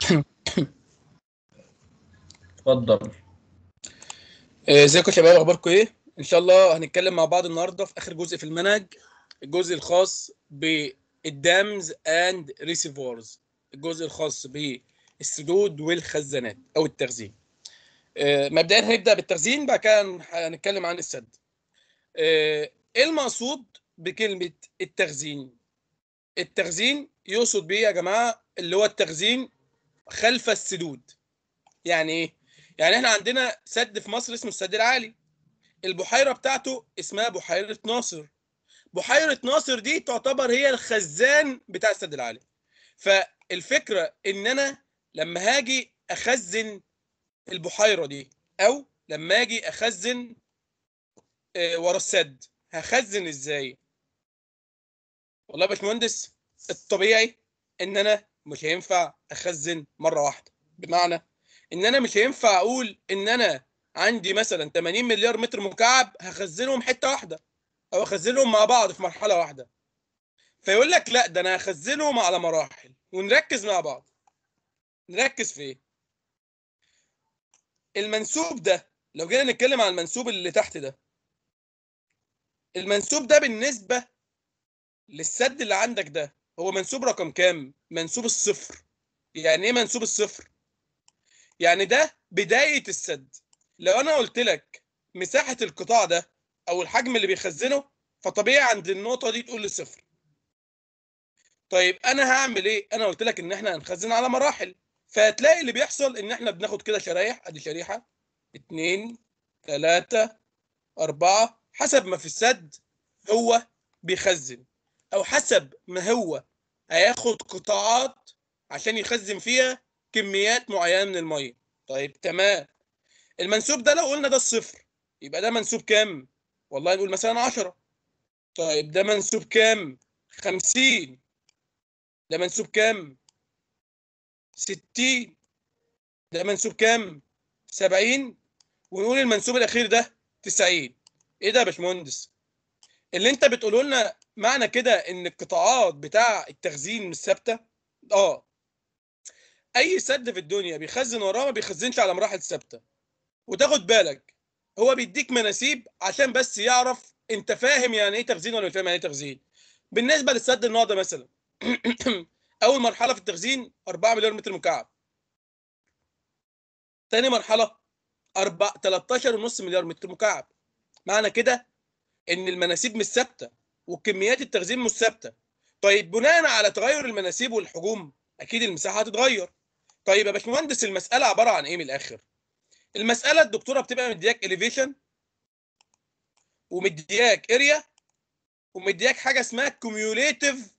اتفضل آه، ازيكم يا شباب اخباركم ايه ان شاء الله هنتكلم مع بعض النهارده في اخر جزء في المنهج الجزء الخاص بالدامز اند ريسيفورز الجزء الخاص بالسدود والخزانات او التخزين آه، مبدئيا هنبدا بالتخزين بعد كده هنتكلم عن السد آه، ايه المقصود بكلمه التخزين التخزين يقصد بيه يا جماعه اللي هو التخزين خلف السدود يعني ايه يعني احنا عندنا سد في مصر اسمه السد العالي البحيره بتاعته اسمها بحيره ناصر بحيره ناصر دي تعتبر هي الخزان بتاع السد العالي فالفكره ان انا لما هاجي اخزن البحيره دي او لما اجي اخزن آه، ورا السد هخزن ازاي والله يا باشمهندس الطبيعي ان انا مش هينفع اخزن مره واحده بمعنى ان انا مش هينفع اقول ان انا عندي مثلا 80 مليار متر مكعب هخزنهم حته واحده او اخزنهم مع بعض في مرحله واحده فيقول لك لا ده انا هخزنهم على مراحل ونركز مع بعض نركز في ايه المنسوب ده لو جينا نتكلم عن المنسوب اللي تحت ده المنسوب ده بالنسبه للسد اللي عندك ده هو منسوب رقم كام منسوب الصفر يعني ايه منسوب الصفر يعني ده بدايه السد لو انا قلت لك مساحه القطاع ده او الحجم اللي بيخزنه فطبيعي عند النقطه دي تقول لي صفر طيب انا هعمل ايه انا قلت لك ان احنا هنخزن على مراحل فهتلاقي اللي بيحصل ان احنا بناخد كده شرايح ادي شريحه اتنين تلاتة أربعة حسب ما في السد هو بيخزن أو حسب ما هو هياخد قطاعات عشان يخزن فيها كميات معينة من المية طيب تمام المنسوب ده لو قلنا ده الصفر يبقى ده منسوب كام؟ والله نقول مثلا 10 طيب ده منسوب كام؟ 50 ده منسوب كام؟ 60 ده منسوب كام؟ 70 ونقول المنسوب الاخير ده 90 ايه ده يا باشمهندس؟ اللي انت بتقوله لنا معنى كده ان القطاعات بتاع التخزين مش ثابته؟ اه اي سد في الدنيا بيخزن وراه ما بيخزنش على مراحل ثابته وتاخد بالك هو بيديك مناسيب عشان بس يعرف انت فاهم يعني ايه تخزين ولا مش فاهم يعني ايه تخزين بالنسبه للسد النوع ده مثلا اول مرحله في التخزين 4 مليون متر مكعب تاني مرحله 4 13.5 مليار متر مكعب معنى كده ان المناسيب مش ثابته وكميات التخزين مش ثابته طيب بناء على تغير المناسيب والحجوم اكيد المساحه هتتغير طيب يا باشمهندس المساله عباره عن ايه من الاخر المساله الدكتوره بتبقى مدياك اليفيشن ومدياك اريا ومدياك حاجه اسمها كوميوليتيف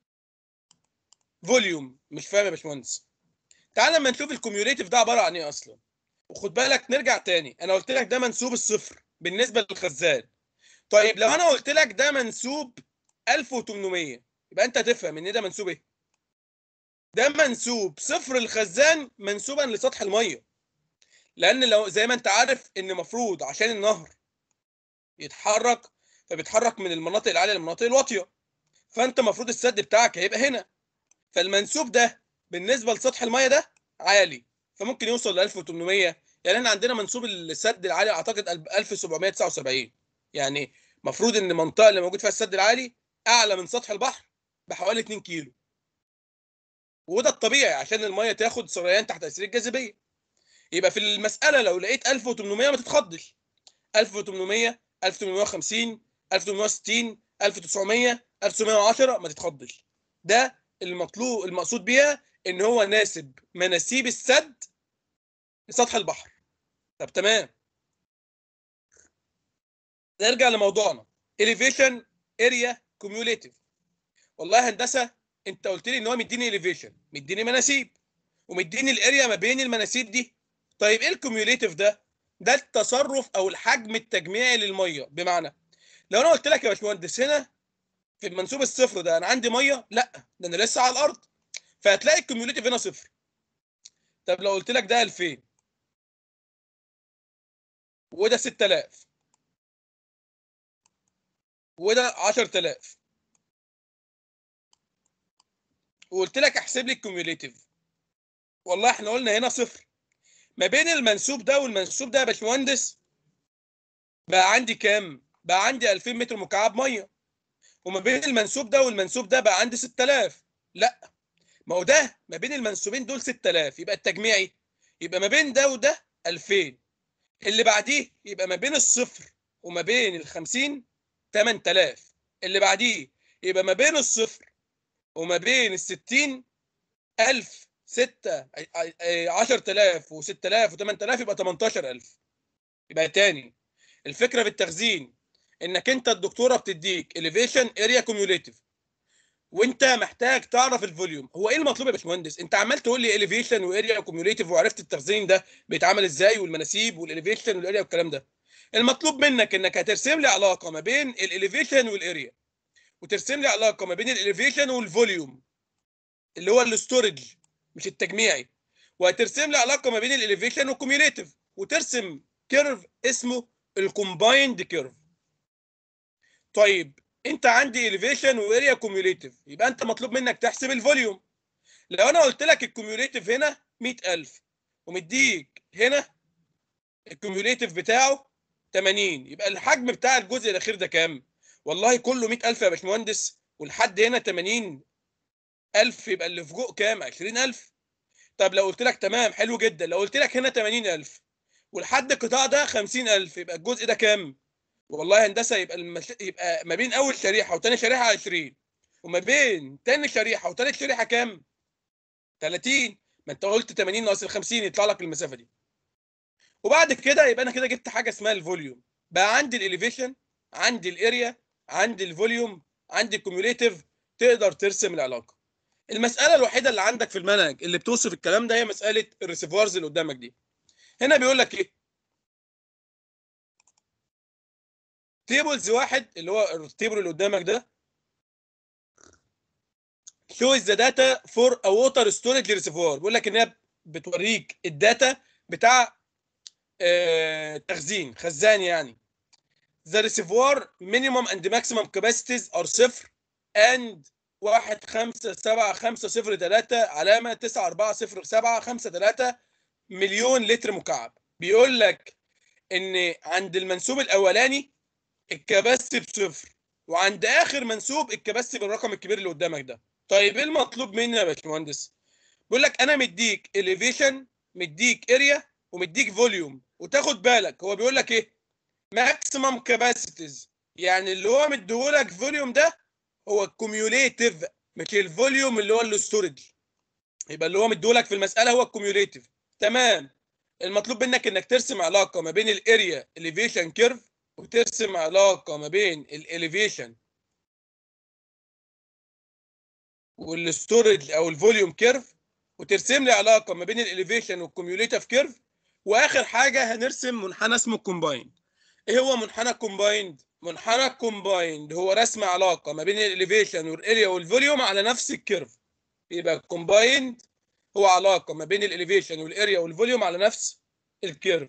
فوليوم مش فاهم يا باشمهندس تعال لما نشوف الكوميوليتيف ده عباره عن ايه اصلا وخد بالك نرجع تاني انا قلت لك ده منسوب الصفر بالنسبه للخزان طيب لو انا قلت لك ده منسوب 1800 يبقى انت هتفهم ان ده منسوب ايه ده منسوب صفر الخزان منسوبا لسطح الميه لان لو زي ما انت عارف ان مفروض عشان النهر يتحرك فبيتحرك من المناطق العاليه للمناطق الواطيه فانت المفروض السد بتاعك هيبقى هنا فالمنسوب ده بالنسبه لسطح الميه ده عالي فممكن يوصل ل 1800 يعني احنا عندنا منسوب السد العالي اعتقد 1779 يعني المفروض ان المنطقه اللي موجود فيها السد العالي اعلى من سطح البحر بحوالي 2 كيلو وده الطبيعي عشان الميه تاخد سريان تحت تاثير الجاذبيه يبقى في المساله لو لقيت 1800 ما تتخضش 1800 1850 1860 1900 1910 ما تتخضش ده المطلوب المقصود بيها ان هو ناسب مناسيب السد لسطح البحر طب تمام نرجع لموضوعنا elevation area cumulative والله هندسه انت قلت لي ان هو مديني elevation مديني مناسيب ومديني الاريا ما بين المناسيب دي طيب ايه الكوميوليتيف ده ده التصرف او الحجم التجميعي للميه بمعنى لو انا قلت لك يا باشمهندس هنا في المنسوب الصفر ده انا عندي ميه لا ده انا لسه على الارض فهتلاقي الكوميوليتيف هنا صفر طب لو قلت لك ده 2000 وده 6000 وده 10000 وقلت لك احسب لي الكوميوليتيف والله احنا قلنا هنا صفر ما بين المنسوب ده والمنسوب ده يا باشمهندس بقى عندي كام بقى عندي 2000 متر مكعب ميه وما بين المنسوب ده والمنسوب ده بقى عندي 6000 لا ما هو ده ما بين المنسوبين دول 6000 يبقى التجميعي يبقى ما بين ده وده 2000 اللي بعديه يبقى ما بين الصفر وما بين ال 50 8000 اللي بعديه يبقى ما بين الصفر وما بين ال 60 1000 6 10000 و6000 و8000 يبقى 18000 يبقى تاني الفكره في التخزين انك انت الدكتوره بتديك elevation area cumulative وانت محتاج تعرف الفوليوم هو ايه المطلوب يا باشمهندس انت عمال تقول لي elevation واريا كوميوليتيف وعرفت التخزين ده بيتعمل ازاي والمناسيب والelevation والاريا والكلام ده المطلوب منك انك هترسم لي علاقه ما بين الاليفيشن والاريا وترسم لي علاقه ما بين الاليفيشن والفوليوم اللي هو الاستورج مش التجميعي وهترسم لي علاقه ما بين الاليفيشن والكوميوليتيف وترسم كيرف اسمه الكومبايند كيرف طيب انت عندي اليفيشن واريا كوميوليتيف يبقى انت مطلوب منك تحسب الفوليوم لو انا قلت لك الكوميوليتيف هنا 100000 ومديك هنا الكوميوليتيف بتاعه 80 يبقى الحجم بتاع الجزء الاخير ده كام والله كله 100000 يا باشمهندس والحد هنا 80000 يبقى اللي في فوق كام 20000 طب لو قلت لك تمام حلو جدا لو قلت لك هنا 80000 والحد القطاع ده 50000 يبقى الجزء ده كام والله هندسه يبقى المش... يبقى ما بين اول شريحه وثاني شريحه 20 وما بين ثاني شريحه وثالث شريحه كام 30 ما انت قلت 80 ناقص ال 50 يطلع لك المسافه دي وبعد كده يبقى انا كده جبت حاجه اسمها الفوليوم بقى عندي الاليفيشن عندي الاريا عندي الفوليوم عندي الكوميوليتيف تقدر ترسم العلاقه المساله الوحيده اللي عندك في المنهج اللي بتوصف الكلام ده هي مساله الريسيفوارز اللي قدامك دي هنا بيقول لك ايه تيبلز واحد اللي هو التيبل اللي قدامك ده shows the data for a water storage reservoir بيقول لك ان هي بتوريك الداتا بتاع آه تخزين خزان يعني the reservoir minimum and maximum capacities are صفر and واحد خمسة سبعة خمسة صفر تلاتة علامة تسعة أربعة صفر سبعة خمسة تلاتة مليون لتر مكعب بيقول لك إن عند المنسوب الأولاني الكباسيتي بصفر وعند اخر منسوب الكباسيتي بالرقم الكبير اللي قدامك ده طيب ايه المطلوب مني يا باشمهندس بيقول لك انا مديك اليفيشن مديك اريا ومديك فوليوم وتاخد بالك هو بيقول لك ايه ماكسيمم كاباسيتيز يعني اللي هو مديهولك فوليوم ده هو الكوميوليتيف مش الفوليوم اللي هو الاستورج يبقى اللي هو مديهولك في المساله هو الكوميوليتيف تمام المطلوب منك انك ترسم علاقه ما بين الاريا اليفيشن كيرف وترسم علاقة ما بين الاليفيشن والستورج او الفوليوم كيرف وترسم لي علاقة ما بين الاليفيشن والكوميوليتيف كيرف واخر حاجة هنرسم منحنى اسمه كومبايند ايه هو منحنى كومبايند منحنى كومبايند هو رسم علاقة ما بين الاليفيشن والاريا والفوليوم على نفس الكيرف يبقى كومبايند هو علاقة ما بين الاليفيشن والاريا والفوليوم على نفس الكيرف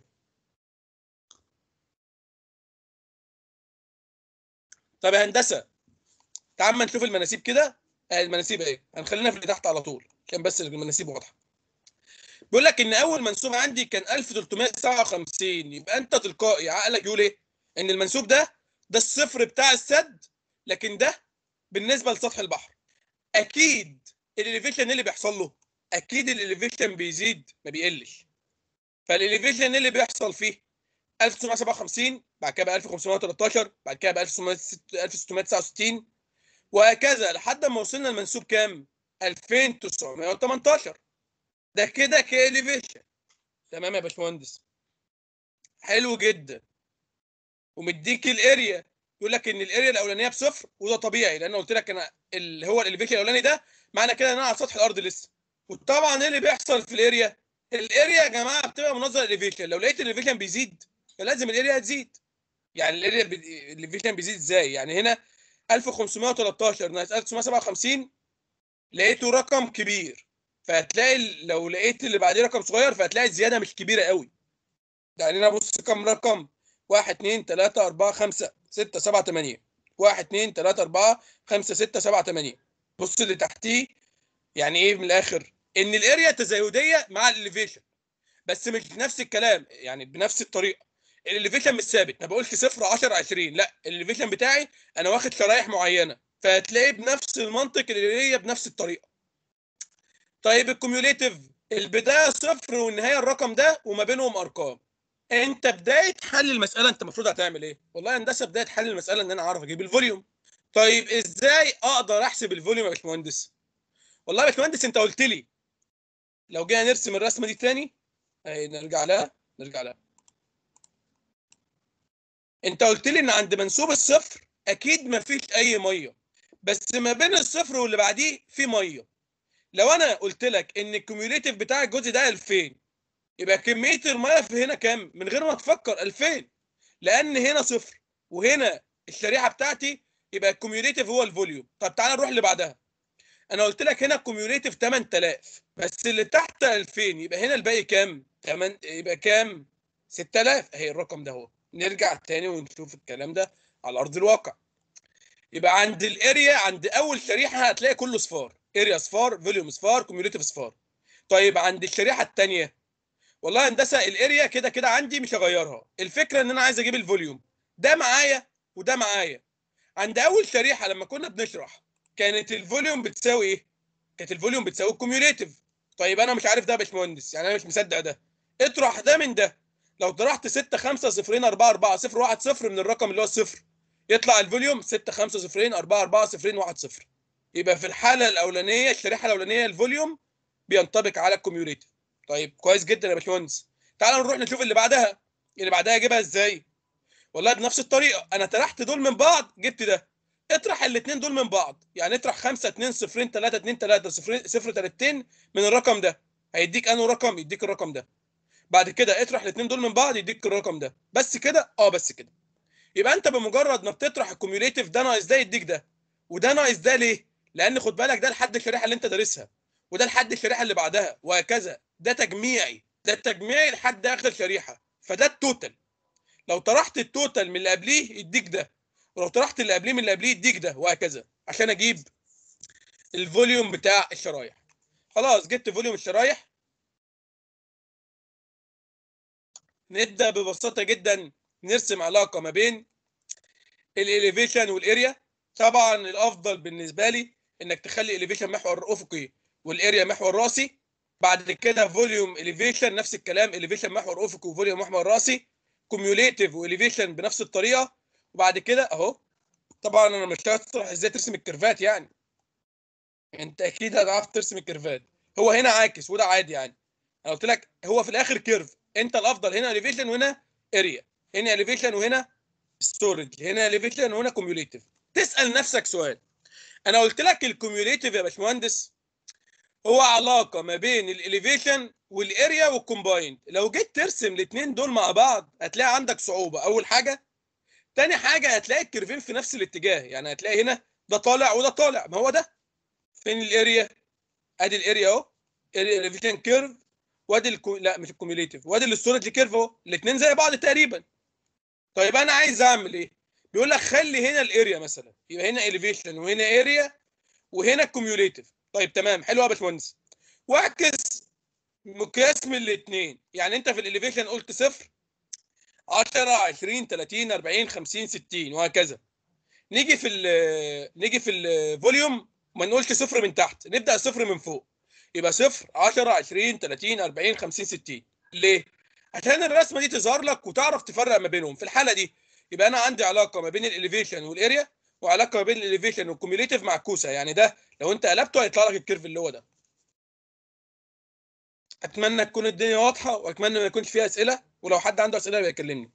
طب يا هندسه تعال ما نشوف المناسيب كده آه المناسيب ايه هنخلينا في اللي تحت على طول عشان بس المناسيب واضحه بيقول لك ان اول منسوب عندي كان 1357 يبقى انت تلقائي عقلك يقول ايه ان المنسوب ده ده الصفر بتاع السد لكن ده بالنسبه لسطح البحر اكيد الاليفيشن اللي بيحصل له اكيد الاليفيشن بيزيد ما بيقلش فالاليفيشن اللي بيحصل فيه 1957 بعد كده بقى 1513 بعد كده بقى 1669 وهكذا لحد ما وصلنا لمنسوب كام 2918 ده كده كاليفيشن تمام يا باشمهندس حلو جدا ومديك الاريا يقول لك ان الاريا الاولانيه بصفر وده طبيعي لان قلت لك انا اللي هو الاليفيشن الاولاني ده معنى كده ان انا على سطح الارض لسه وطبعا ايه اللي بيحصل في الاريا الاريا يا جماعه بتبقى منظره الاليفيشن لو لقيت الاليفيشن بيزيد فلازم الاريا تزيد يعني الاريا الاليفيشن بيزيد ازاي يعني هنا 1513 ناقص 1957 لقيته رقم كبير فهتلاقي لو لقيت اللي بعديه رقم صغير فهتلاقي الزياده مش كبيره قوي يعني انا بص كم رقم 1 2 3 4 5 6 7 8 1 2 3 4 5 6 7 8 بص اللي تحتيه يعني ايه من الاخر ان الاريا تزايديه مع الاليفيشن بس مش نفس الكلام يعني بنفس الطريقه الاليفيشن مش ثابت ما بقولش 0 10 20 لا الاليفيشن بتاعي انا واخد شرايح معينه فهتلاقيه بنفس المنطق اللي هي بنفس الطريقه طيب الكوميوليتيف البدايه صفر والنهايه الرقم ده وما بينهم ارقام انت بدايه حل المساله انت المفروض هتعمل ايه والله هندسه بدايه حل المساله ان انا اعرف اجيب الفوليوم طيب ازاي اقدر احسب الفوليوم يا باشمهندس والله يا باشمهندس انت قلت لي لو جينا نرسم الرسمه دي تاني اهي نرجع لها نرجع لها انت قلت لي ان عند منسوب الصفر اكيد ما فيش اي ميه بس ما بين الصفر واللي بعديه في ميه لو انا قلت لك ان الكوميوليتيف بتاع الجزء ده 2000 يبقى كميه الميه في هنا كام من غير ما تفكر 2000 لان هنا صفر وهنا الشريحه بتاعتي يبقى الكوميوليتيف هو الفوليوم طب تعالى نروح اللي بعدها انا قلت لك هنا الكوميوليتيف 8000 بس اللي تحت 2000 يبقى هنا الباقي كام 8 يبقى كام 6000 اهي الرقم ده اهو نرجع تاني ونشوف الكلام ده على ارض الواقع يبقى عند الاريا عند اول شريحه هتلاقي كله صفار اريا صفار فوليوم صفار كوميوليتيف صفار طيب عند الشريحه الثانيه والله هندسه الاريا كده كده عندي مش هغيرها الفكره ان انا عايز اجيب الفوليوم ده معايا وده معايا عند اول شريحه لما كنا بنشرح كانت الفوليوم بتساوي ايه كانت الفوليوم بتساوي الكوميوليتيف طيب انا مش عارف ده يا باشمهندس يعني انا مش مصدق ده اطرح ده من ده لو طرحت 6 5 0 4 4 0 1 0 من الرقم اللي هو الصفر يطلع الفوليوم 6 5 0 4 4 0 1 0 يبقى في الحاله الاولانيه الشريحه الاولانيه الفوليوم بينطبق على الكوميوليتيف طيب كويس جدا يا باشمهندس تعال نروح نشوف اللي بعدها اللي بعدها اجيبها ازاي والله بنفس الطريقه انا طرحت دول من بعض جبت ده اطرح الاثنين دول من بعض يعني اطرح 5 2 0 3 2 3 0 0 3 من الرقم ده هيديك انه رقم يديك الرقم ده بعد كده اطرح الاثنين دول من بعض يديك الرقم ده بس كده اه بس كده يبقى انت بمجرد ما بتطرح الكوميوليتيف ده ناقص ده يديك ده وده ناقص ده ليه لان خد بالك ده لحد الشريحه اللي انت دارسها وده لحد الشريحه اللي بعدها وهكذا ده تجميعي ده تجميعي لحد اخر شريحه فده التوتال لو طرحت التوتال من اللي قبليه يديك ده ولو طرحت اللي قبليه من اللي قبليه يديك ده وهكذا عشان اجيب الفوليوم بتاع الشرايح خلاص جبت فوليوم الشرايح نبدا ببساطه جدا نرسم علاقه ما بين الاليفيشن والاريا طبعا الافضل بالنسبه لي انك تخلي الاليفيشن محور افقي والاريا محور راسي بعد كده فوليوم اليفيشن نفس الكلام اليفيشن محور افقي وفوليوم محور راسي كوميوليتيف واليفيشن بنفس الطريقه وبعد كده اهو طبعا انا مش هشرح ازاي ترسم الكيرفات يعني انت اكيد هتعرف ترسم الكيرفات هو هنا عاكس وده عادي يعني انا قلت لك هو في الاخر كيرف انت الافضل هنا اليفيشن وهنا اريا هنا اليفيشن وهنا ستورج هنا اليفيشن وهنا كوميوليتيف تسال نفسك سؤال انا قلت لك الكوميوليتيف يا باشمهندس هو علاقه ما بين الاليفيشن والاريا والكومبايند لو جيت ترسم الاثنين دول مع بعض هتلاقي عندك صعوبه اول حاجه تاني حاجه هتلاقي الكيرفين في نفس الاتجاه يعني هتلاقي هنا ده طالع وده طالع ما هو ده فين الاريا ادي الاريا اهو الاليفيشن كيرف وادي الكو... لا مش الكوميوليتيف وادي الستورج كيرف اهو الاثنين زي بعض تقريبا طيب انا عايز اعمل ايه بيقول لك خلي هنا الاريا مثلا يبقى هنا اليفيشن وهنا اريا وهنا الكوميوليتيف طيب تمام حلو يا باشمهندس واعكس مقياس من الاثنين يعني انت في الاليفيشن قلت صفر 10 20 30 40 50 60 وهكذا نيجي في ال نيجي في الفوليوم ما نقولش صفر من تحت نبدا صفر من فوق يبقى صفر 10 20 30 40 50 60 ليه؟ عشان الرسمه دي تظهر لك وتعرف تفرق ما بينهم في الحاله دي يبقى انا عندي علاقه ما بين الاليفيشن والاريا وعلاقه ما بين الاليفيشن والكوميوليتيف معكوسه يعني ده لو انت قلبته هيطلع لك الكيرف اللي هو ده اتمنى تكون الدنيا واضحه واتمنى ما يكونش فيها اسئله ولو حد عنده اسئله يبقى يكلمني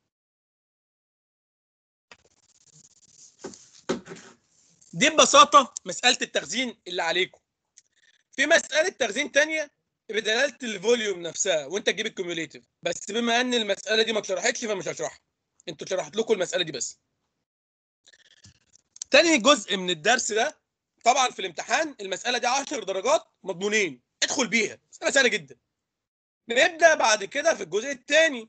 دي ببساطه مساله التخزين اللي عليكم في مساله تخزين تانية بدلاله الفوليوم نفسها وانت تجيب الكوميوليتيف بس بما ان المساله دي ما اتشرحتش فمش هشرحها انتوا شرحت لكم المساله دي بس تاني جزء من الدرس ده طبعا في الامتحان المساله دي 10 درجات مضمونين ادخل بيها مساله سهله جدا نبدا بعد كده في الجزء الثاني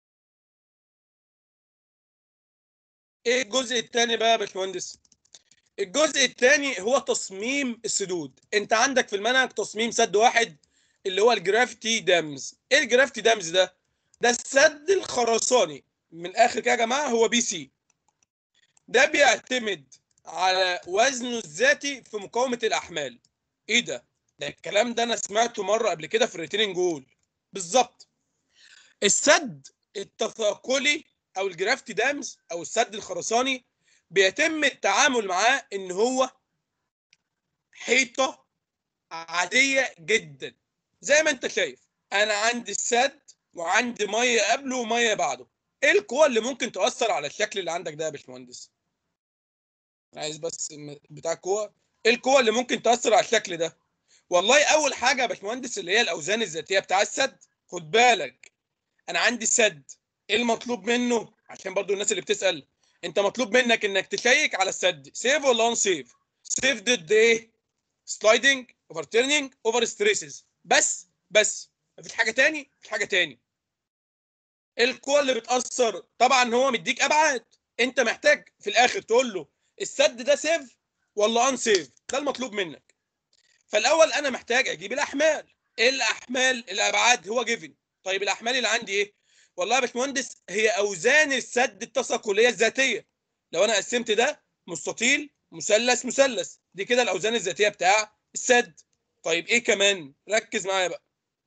ايه الجزء الثاني بقى يا باشمهندس الجزء الثاني هو تصميم السدود انت عندك في المنهج تصميم سد واحد اللي هو الجرافتي دامز ايه الجرافتي دامز ده ده السد الخرساني من الاخر كده يا جماعه هو بي سي ده بيعتمد على وزنه الذاتي في مقاومه الاحمال ايه ده ده الكلام ده انا سمعته مره قبل كده في الريتيننج جول بالظبط السد التثاقلي او الجرافتي دامز او السد الخرساني بيتم التعامل معاه ان هو حيطه عاديه جدا زي ما انت شايف انا عندي السد وعندي ميه قبله وميه بعده ايه القوه اللي ممكن تاثر على الشكل اللي عندك ده يا باشمهندس عايز بس بتاع القوه ايه القوه اللي ممكن تاثر على الشكل ده والله اول حاجه يا باشمهندس اللي هي الاوزان الذاتيه بتاع السد خد بالك انا عندي سد ايه المطلوب منه عشان برضو الناس اللي بتسال انت مطلوب منك انك تشيك على السد سيف ولا اون سيف سيف ضد ايه سلايدنج اوفر تيرنينج اوفر ستريسز بس بس مفيش حاجه تاني مفيش حاجه تاني القوه اللي بتاثر طبعا هو مديك ابعاد انت محتاج في الاخر تقول له السد ده سيف ولا ان سيف ده المطلوب منك فالاول انا محتاج اجيب الاحمال ايه الاحمال الابعاد هو جيفن طيب الاحمال اللي عندي ايه والله يا باشمهندس هي اوزان السد التثاقليه الذاتيه لو انا قسمت ده مستطيل مثلث مثلث دي كده الاوزان الذاتيه بتاع السد طيب ايه كمان ركز معايا بقى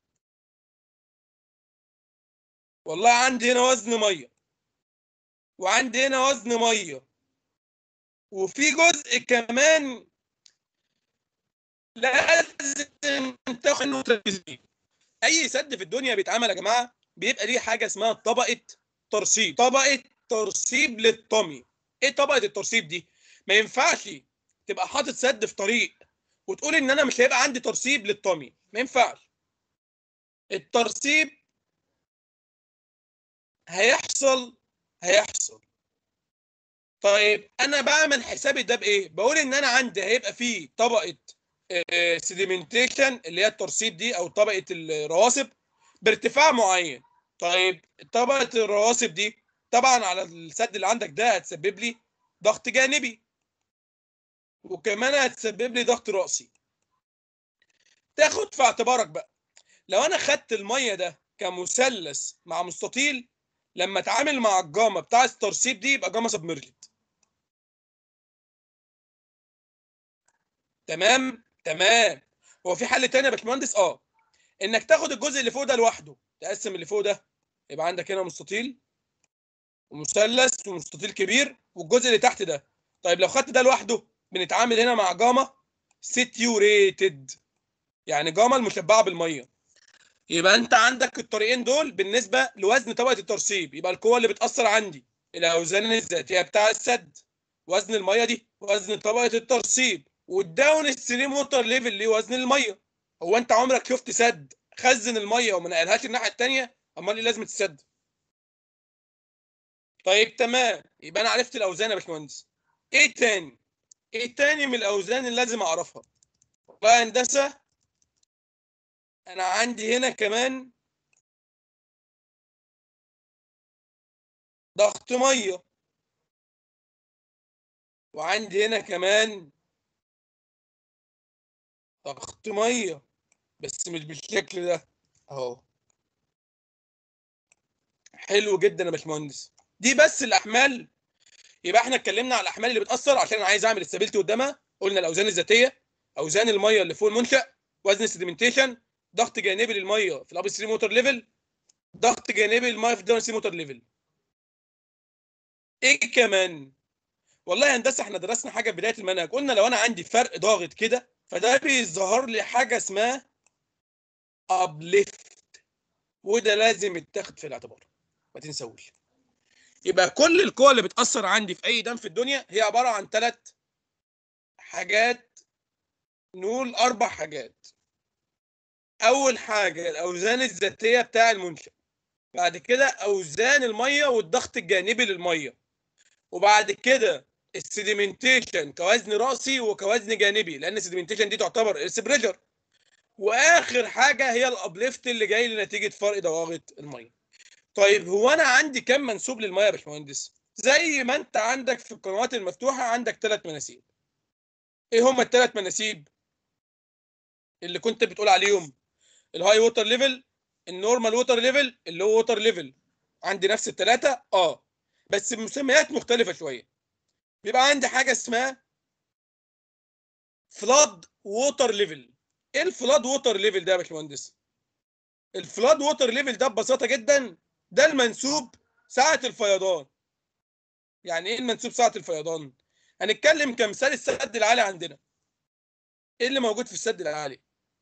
والله عندي هنا وزن ميه وعندي هنا وزن ميه وفي جزء كمان لازم تاخد انه تركز فيه اي سد في الدنيا بيتعمل يا جماعه بيبقى ليه حاجه اسمها طبقه ترسيب طبقه ترسيب للطمي ايه طبقه الترسيب دي ما ينفعش تبقى حاطط سد في طريق وتقول ان انا مش هيبقى عندي ترسيب للطمي ما ينفعش الترسيب هيحصل هيحصل طيب انا بعمل حسابي ده بايه بقول ان انا عندي هيبقى فيه طبقه سيديمنتيشن اللي هي الترسيب دي او طبقه الرواسب بارتفاع معين طيب طبقه الرواسب دي طبعا على السد اللي عندك ده هتسبب لي ضغط جانبي وكمان هتسبب لي ضغط راسي تاخد في اعتبارك بقى لو انا خدت الميه ده كمثلث مع مستطيل لما اتعامل مع الجاما بتاع الترسيب دي يبقى جاما سبمرجد تمام تمام هو في حل تاني يا باشمهندس اه انك تاخد الجزء اللي فوق ده لوحده تقسم اللي فوق ده يبقى عندك هنا مستطيل ومثلث ومستطيل كبير والجزء اللي تحت ده طيب لو خدت ده لوحده بنتعامل هنا مع جاما سيتيوريتد يعني جاما المشبعه بالميه يبقى انت عندك الطريقين دول بالنسبه لوزن طبقه الترسيب يبقى القوه اللي بتاثر عندي الاوزان الذاتيه بتاع السد وزن الميه دي وزن طبقه الترسيب والداون ستريم ووتر ليفل اللي وزن الميه هو انت عمرك شفت سد خزن الميه وما نقلهاش الناحيه الثانيه امال ايه لازمه السد طيب تمام يبقى انا عرفت الاوزان يا باشمهندس ايه تاني ايه تاني من الاوزان اللي لازم اعرفها والله هندسه انا عندي هنا كمان ضغط ميه وعندي هنا كمان ضغط ميه بس مش بالشكل ده اهو حلو جدا يا باشمهندس دي بس الاحمال يبقى احنا اتكلمنا على الاحمال اللي بتاثر عشان انا عايز اعمل استابيلتي قدامها قلنا الاوزان الذاتيه اوزان الميه اللي فوق المنشا وزن السيديمنتيشن ضغط جانبي للميه في الاب ستريم ووتر ليفل ضغط جانبي للميه في الداون ستريم ووتر ليفل ايه كمان والله هندسه احنا درسنا حاجه في بدايه المنهج قلنا لو انا عندي فرق ضاغط كده فده بيظهر لي حاجه اسمها ابليفت وده لازم يتاخد في الاعتبار ما تنسوش يبقى كل القوى اللي بتاثر عندي في اي دم في الدنيا هي عباره عن ثلاث حاجات نقول اربع حاجات اول حاجه الاوزان الذاتيه بتاع المنشا بعد كده اوزان الميه والضغط الجانبي للميه وبعد كده السيديمنتيشن كوزن راسي وكوزن جانبي لان السيديمنتيشن دي تعتبر ايرث بريشر واخر حاجه هي الابليفت اللي جاي لنتيجه فرق ضوابط الميه طيب هو انا عندي كم منسوب للميه يا باشمهندس زي ما انت عندك في القنوات المفتوحه عندك ثلاث مناسيب ايه هم الثلاث مناسيب اللي كنت بتقول عليهم الهاي ووتر ليفل النورمال ووتر ليفل اللي هو ووتر ليفل عندي نفس الثلاثه اه بس بمسميات مختلفه شويه بيبقى عندي حاجه اسمها فلاد ووتر ليفل ايه الفلاد ووتر ليفل ده يا باشمهندس الفلاد ووتر ليفل ده ببساطه جدا ده المنسوب ساعه الفيضان يعني ايه المنسوب ساعه الفيضان هنتكلم كمثال السد العالي عندنا ايه اللي موجود في السد العالي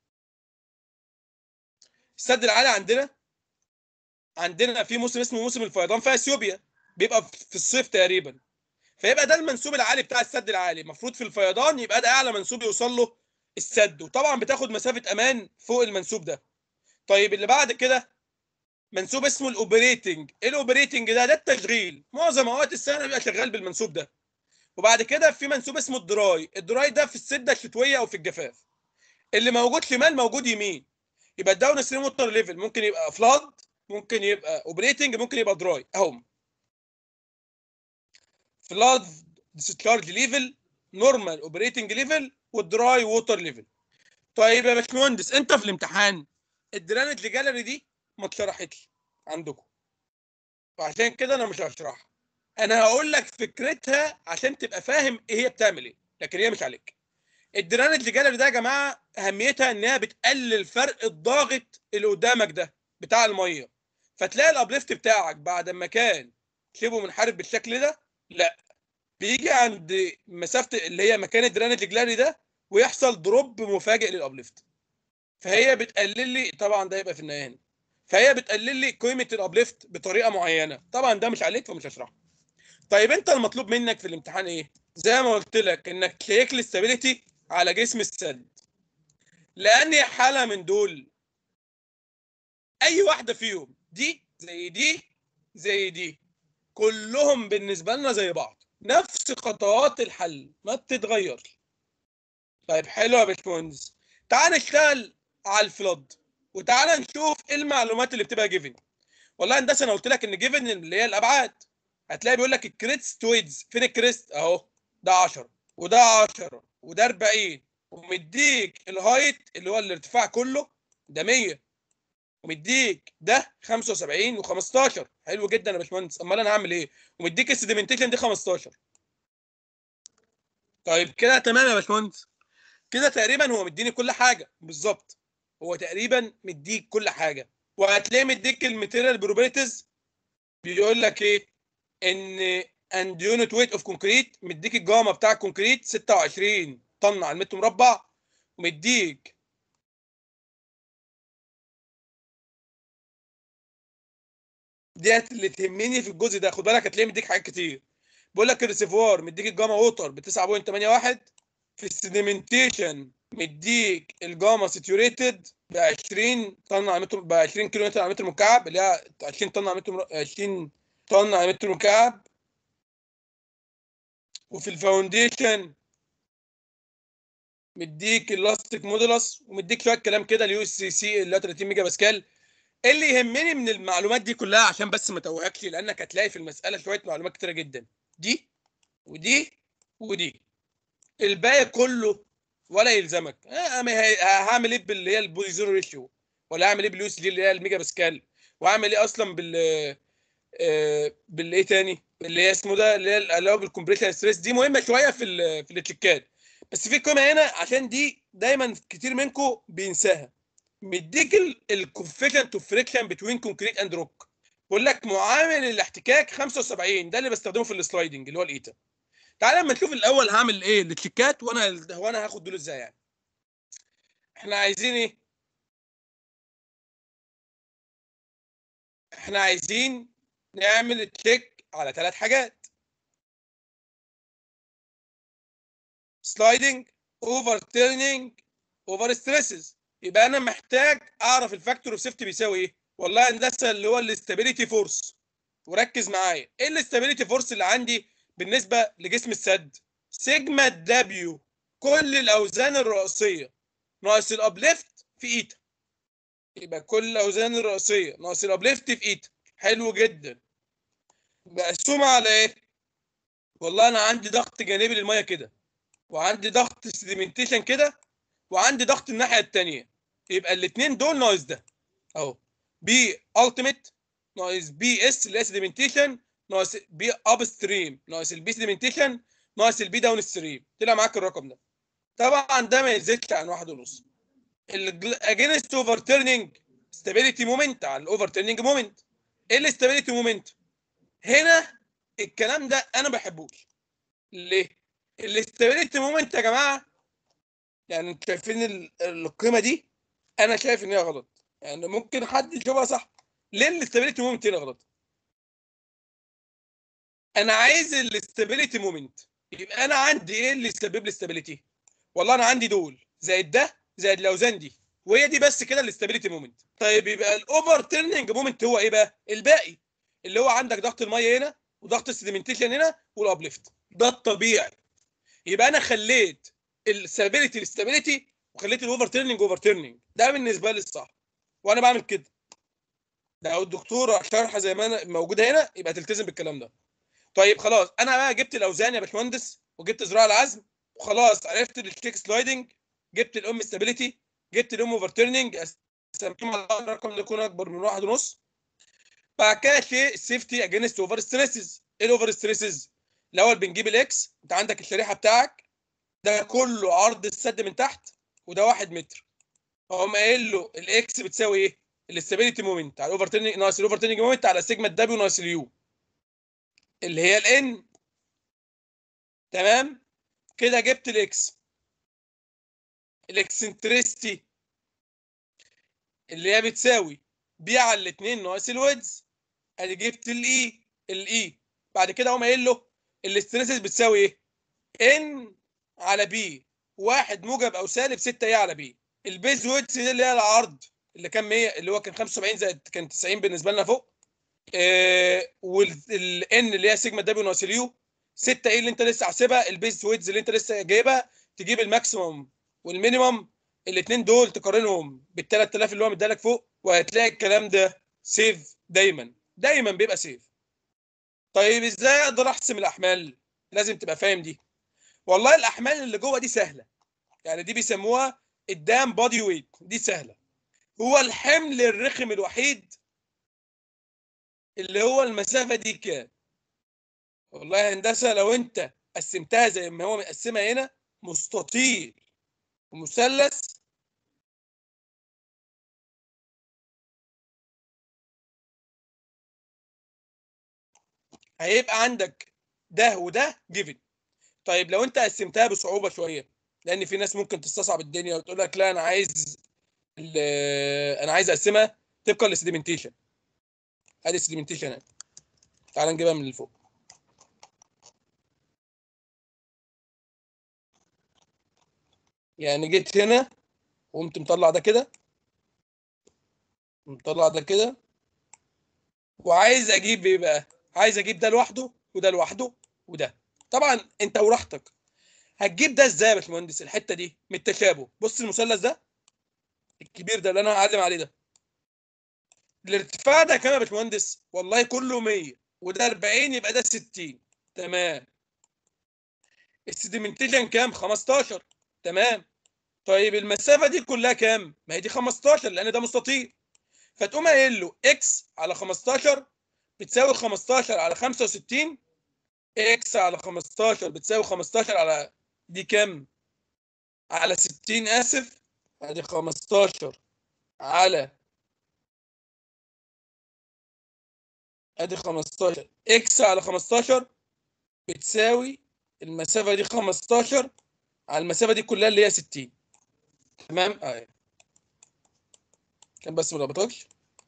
السد العالي عندنا عندنا في موسم اسمه موسم الفيضان في اثيوبيا بيبقى في الصيف تقريبا فيبقى ده المنسوب العالي بتاع السد العالي المفروض في الفيضان يبقى ده اعلى منسوب يوصل له السد وطبعا بتاخد مسافه امان فوق المنسوب ده طيب اللي بعد كده منسوب اسمه الاوبريتنج ايه الاوبريتنج ده ده التشغيل معظم اوقات السنه بيبقى شغال بالمنسوب ده وبعد كده في منسوب اسمه الدراي الدراي ده في السده الشتويه او في الجفاف اللي موجود شمال موجود يمين يبقى الداون ستريم ووتر ليفل ممكن يبقى فلاد ممكن يبقى اوبريتنج ممكن يبقى دراي اهم فلاد ديسشارج ليفل نورمال اوبريتنج ليفل والدراي ووتر ليفل طيب يا باشمهندس انت في الامتحان الدرانج جاليري دي ما اتشرحتش عندكم وعشان كده انا مش هشرحها انا هقول لك فكرتها عشان تبقى فاهم ايه هي بتعمل ايه لكن هي مش عليك الدرانج جاليري ده يا جماعه اهميتها انها بتقلل فرق الضاغط اللي قدامك ده بتاع الميه فتلاقي الابليفت بتاعك بعد ما كان شبه منحرف بالشكل ده لا بيجي عند مسافه اللي هي مكان الدرانج جلاري ده ويحصل دروب مفاجئ للابليفت فهي بتقلل لي طبعا ده يبقى في النهايه فهي بتقلل لي قيمه الابليفت بطريقه معينه طبعا ده مش عليك فمش هشرحه طيب انت المطلوب منك في الامتحان ايه زي ما قلت لك انك تشيك الاستابيليتي على جسم السد لان حاله من دول اي واحده فيهم دي زي دي زي دي كلهم بالنسبه لنا زي بعض نفس خطوات الحل ما بتتغيرش طيب حلو يا باشمهندس تعال نشتغل على الفلود وتعال نشوف ايه المعلومات اللي بتبقى جيفن والله هندسه انا قلت لك ان جيفن اللي هي الابعاد هتلاقي بيقول لك الكريست ويدز فين الكريست اهو ده 10 وده 10 وده 40 ومديك الهايت اللي هو الارتفاع كله ده 100 ومديك ده 75 و15 حلو جدا يا باشمهندس امال انا هعمل ايه ومديك السيديمنتيشن دي 15 طيب كده تمام يا باشمهندس كده تقريبا هو مديني كل حاجه بالظبط هو تقريبا مديك كل حاجه وهتلاقي مديك الماتيريال بروبرتيز بيقول لك ايه ان اند يونت ويت اوف كونكريت مديك الجامه بتاع الكونكريت 26 طن على المتر مربع ومديك ديت اللي تهمني في الجزء ده خد بالك هتلاقيه مديك حاجات كتير بيقول لك الريسيفوار مديك الجاما ووتر ب 9.81 في السيديمنتيشن مديك الجاما ساتيوريتد ب 20 طن على متر ب 20 كيلو متر على متر مكعب اللي هي 20 طن على متر 20 طن على متر مكعب وفي الفاونديشن مديك الاستيك مودولس ومديك شويه كلام كده اليو اس سي سي اللي هو 30 ميجا باسكال اللي يهمني من المعلومات دي كلها عشان بس ما توهكش لانك هتلاقي في المساله شويه معلومات كتيره جدا دي ودي ودي الباقي كله ولا يلزمك آه هعمل ايه باللي هي البولي زيرو ريشيو ولا هعمل ايه باليو اس دي اللي هي الميجا باسكال واعمل ايه اصلا بال آه بالايه تاني اللي هي اسمه ده اللي هي اللي هو بالكمبريشن ستريس دي مهمه شويه في ال في التشيكات بس في قيمه هنا عشان دي دايما كتير منكم بينساها مديك الكوفيشنت اوف فريكشن بتوين كونكريت اند روك بقول لك معامل الاحتكاك 75 ده اللي بستخدمه في السلايدنج اللي هو الايتا تعالى لما نشوف الاول هعمل ايه التشيكات وانا وانا هاخد دول ازاي يعني احنا عايزين ايه احنا عايزين نعمل تشيك على ثلاث حاجات سلايدنج اوفر تيرنينج اوفر ستريسز يبقى انا محتاج اعرف الفاكتور اوف سيفتي بيساوي ايه والله هندسه اللي هو الاستابيليتي فورس وركز معايا ايه الاستابيليتي فورس اللي عندي بالنسبه لجسم السد سيجما دبليو كل الاوزان الرئيسيه ناقص الابليفت في ايتا يبقى كل الاوزان الرئيسيه ناقص الابليفت في ايتا حلو جدا مقسومه على ايه والله انا عندي ضغط جانبي للميه كده وعندي ضغط سيديمنتيشن كده وعندي ضغط الناحيه الثانيه يبقى الاثنين دول ناقص ده اهو بي التيميت ناقص بي اس اللي هي سيديمنتيشن ناقص بي اب ستريم ناقص البي سيديمنتيشن ناقص البي داون ستريم طلع معاك الرقم ده طبعا ده ما يزيدش عن واحد ونص الاجينست اوفر تيرنينج ستابيليتي مومنت على الاوفر تيرنينج مومنت ايه الاستابيليتي مومنت هنا الكلام ده انا ما بحبوش ليه الاستابيليتي مومنت يا جماعه يعني انتوا شايفين ال- القيمه دي انا شايف ان هي غلط يعني ممكن حد يشوفها صح ليه الاستابيليتي مومنت هنا غلط انا عايز الاستابيليتي مومنت يبقى انا عندي ايه اللي يسبب لي الاستابيليتي والله انا عندي دول زائد ده زائد الاوزان دي وهي دي بس كده الاستابيليتي مومنت طيب يبقى الاوفر تيرنينج مومنت هو ايه بقى الباقي اللي هو عندك ضغط الميه هنا وضغط السيديمنتيشن هنا والابليفت ده الطبيعي يبقى انا خليت الستابيليتي الاستابيليتي وخليت الاوفر تيرنينج اوفر تيرنينج ده بالنسبه لي الصح وانا بعمل كده لو الدكتور شرح زي ما انا موجوده هنا يبقى تلتزم بالكلام ده طيب خلاص انا بقى جبت الاوزان يا باشمهندس وجبت ذراع العزم وخلاص عرفت الشيك سلايدنج جبت الام ستابيليتي جبت الام اوفر تيرنينج اسميهم على بعض الرقم ده يكون اكبر من واحد ونص بعد كده شيء السيفتي اجينست اوفر ستريسز ايه الاوفر ستريسز الاول بنجيب الاكس انت عندك الشريحه بتاعك ده كله عرض السد من تحت وده واحد متر فهم قايل له الاكس بتساوي ايه الاستابيليتي مومنت على الاوفر تيرنينج ناقص الاوفر تيرنينج مومنت على سيجما الدبليو ناقص اليو اللي هي الان تمام كده جبت الاكس الاكسنتريستي اللي هي بتساوي بي على الاثنين ناقص الويدز ادي جبت الاي الاي بعد كده اقوم قايل له الاستريسز بتساوي ايه ان على بي واحد موجب او سالب 6 اي على بي البيز ويدز دي اللي هي العرض اللي كان 100 اللي هو كان 75 زائد كان 90 بالنسبه لنا فوق آه والان اللي هي سيجما دبليو ناقص اليو 6 ايه اللي انت لسه حاسبها البيز ويدز اللي انت لسه جايبها تجيب الماكسيموم والمينيمم الاثنين دول تقارنهم بال 3000 اللي هو مديلك فوق وهتلاقي الكلام ده سيف دايما دايما بيبقى سيف طيب ازاي اقدر احسم الاحمال لازم تبقى فاهم دي والله الاحمال اللي جوه دي سهله يعني دي بيسموها الدام بادي ويت دي سهله هو الحمل الرخم الوحيد اللي هو المسافه دي كام والله يا هندسه لو انت قسمتها زي ما هو مقسمها هنا مستطيل ومثلث هيبقى عندك ده وده جيفن طيب لو انت قسمتها بصعوبه شويه لان في ناس ممكن تستصعب الدنيا وتقول لك لا انا عايز ال- انا عايز اقسمها طبقا للسيديمنتيشن ادي السيديمنتيشن اهي تعال نجيبها من اللي فوق يعني جيت هنا وقمت مطلع ده كده مطلع ده كده وعايز اجيب ايه بقى عايز اجيب ده لوحده وده لوحده وده طبعا انت وراحتك هتجيب ده ازاي يا باشمهندس الحته دي من التشابه بص المثلث ده الكبير ده اللي انا هعلم عليه ده الارتفاع ده كام يا باشمهندس والله كله 100 وده 40 يبقى ده 60 تمام السيديمنتيشن كام 15 تمام طيب المسافه دي كلها كام ما هي دي 15 لان ده مستطيل فتقوم قايل له اكس على 15 بتساوي 15 على 65 اكس على 15 بتساوي 15 على دي كام على 60 اسف ادي 15 على ادي 15 اكس على 15 بتساوي المسافه دي 15 على المسافه دي كلها اللي هي 60 تمام اهي كان بس ما ربطكش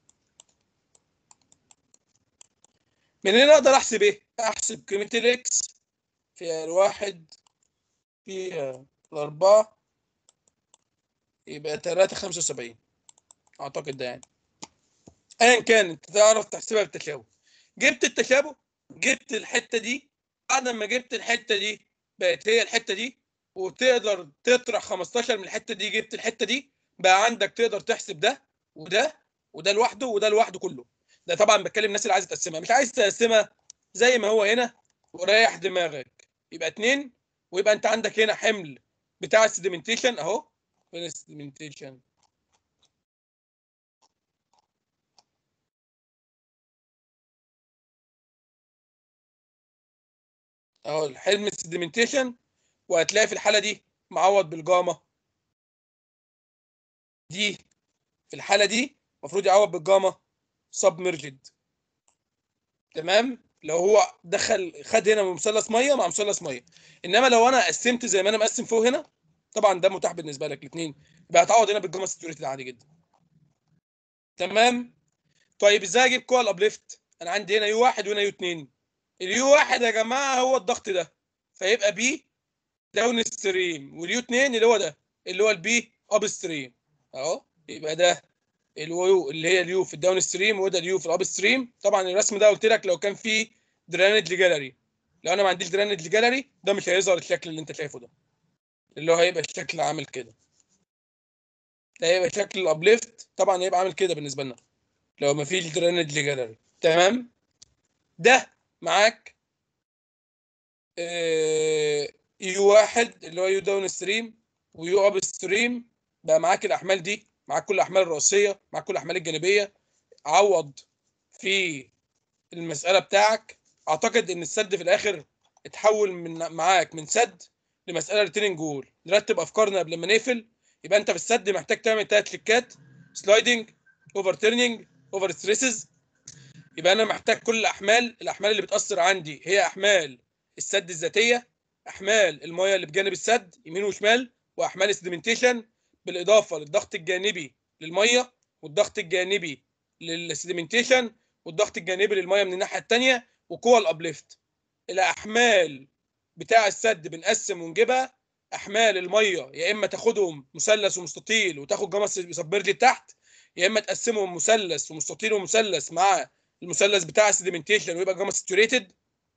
من هنا اقدر احسب ايه احسب قيمه الاكس في الواحد في الاربعه يبقى 3 75 اعتقد ده يعني ايا كان انت تعرف تحسبها بالتشابه جبت التشابه جبت الحته دي بعد ما جبت الحته دي بقت هي الحته دي وتقدر تطرح 15 من الحته دي جبت الحته دي بقى عندك تقدر تحسب ده وده وده لوحده وده لوحده كله ده طبعا بتكلم الناس اللي عايزه تقسمها مش عايز تقسمها زي ما هو هنا وريح دماغك يبقى 2 ويبقى انت عندك هنا حمل بتاع السيديمنتيشن اهو فين السيديمنتيشن اهو الحلم السيديمنتيشن وهتلاقي في الحاله دي معوض بالجاما دي في الحاله دي المفروض يعوض بالجاما سبمرجد تمام لو هو دخل خد هنا مثلث ميه مع مثلث ميه انما لو انا قسمت زي ما انا مقسم فوق هنا طبعا ده متاح بالنسبه لك الاثنين يبقى هتعوض هنا بالجاما ساتوريتد عادي جدا تمام طيب ازاي اجيب كوال ابليفت انا عندي هنا يو واحد وهنا يو اتنين اليو واحد يا جماعه هو الضغط ده فيبقى بي داون ستريم واليو 2 اللي هو ده اللي هو البي اب ستريم اهو يبقى ده اليو اللي هي اليو في الداون ستريم وده اليو في الاب ستريم طبعا الرسم ده قلت لك لو كان فيه درينج لجاليري لو انا ما عنديش درينج لجاليري ده مش هيظهر الشكل اللي انت شايفه ده اللي هو هيبقى الشكل عامل كده ده هيبقى شكل الابليفت طبعا هيبقى عامل كده بالنسبه لنا لو ما فيش درينج لجاليري تمام ده معاك يو واحد اللي هو يو داون ستريم ويو اب ستريم بقى معاك الاحمال دي معاك كل الاحمال الرئيسيه معاك كل الاحمال الجانبيه عوض في المساله بتاعك اعتقد ان السد في الاخر اتحول من معاك من سد لمساله ريتيننج جول نرتب افكارنا قبل ما نقفل يبقى انت في السد محتاج تعمل ثلاث كليكات سلايدنج اوفر تيرنينج اوفر ستريسز يبقى انا محتاج كل الاحمال الاحمال اللي بتاثر عندي هي احمال السد الذاتيه احمال المايه اللي بجانب السد يمين وشمال واحمال السيديمنتيشن بالاضافه للضغط الجانبي للميه والضغط الجانبي للسيديمنتيشن والضغط الجانبي للميه من الناحيه الثانيه وقوى الابليفت الاحمال بتاع السد بنقسم ونجيبها احمال الميه يا اما تاخدهم مثلث ومستطيل وتاخد جاما سبمرج تحت يا اما تقسمهم مثلث ومستطيل ومثلث مع المثلث بتاع السيديمنتيشن ويبقى جاما ساتوريتد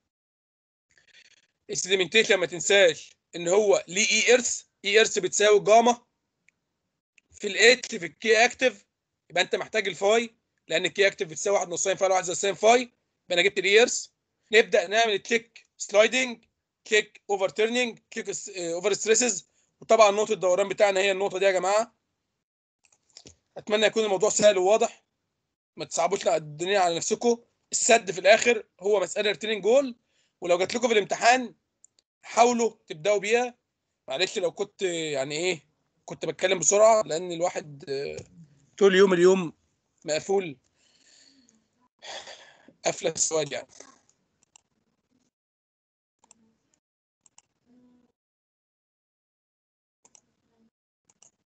السيديمنتيشن ما تنساش ان هو ليه اي ارث اي ارث بتساوي جاما في الاتش في الكي اكتف يبقى انت محتاج الفاي لان الكي اكتف بتساوي 1 نص ساين فاي 1 زائد ساين فاي يبقى انا جبت الاي ارث نبدا نعمل تشيك سلايدنج كيك اوفر تيرنينج كيك اوفر ستريسز وطبعا نقطه الدوران بتاعنا هي النقطه دي يا جماعه اتمنى يكون الموضوع سهل وواضح ما تصعبوش الدنيا على نفسكم السد في الاخر هو مساله ريتيننج جول ولو جات لكم في الامتحان حاولوا تبداوا بيها معلش لو كنت يعني ايه كنت بتكلم بسرعه لان الواحد طول يوم اليوم مقفول قفله سواد يعني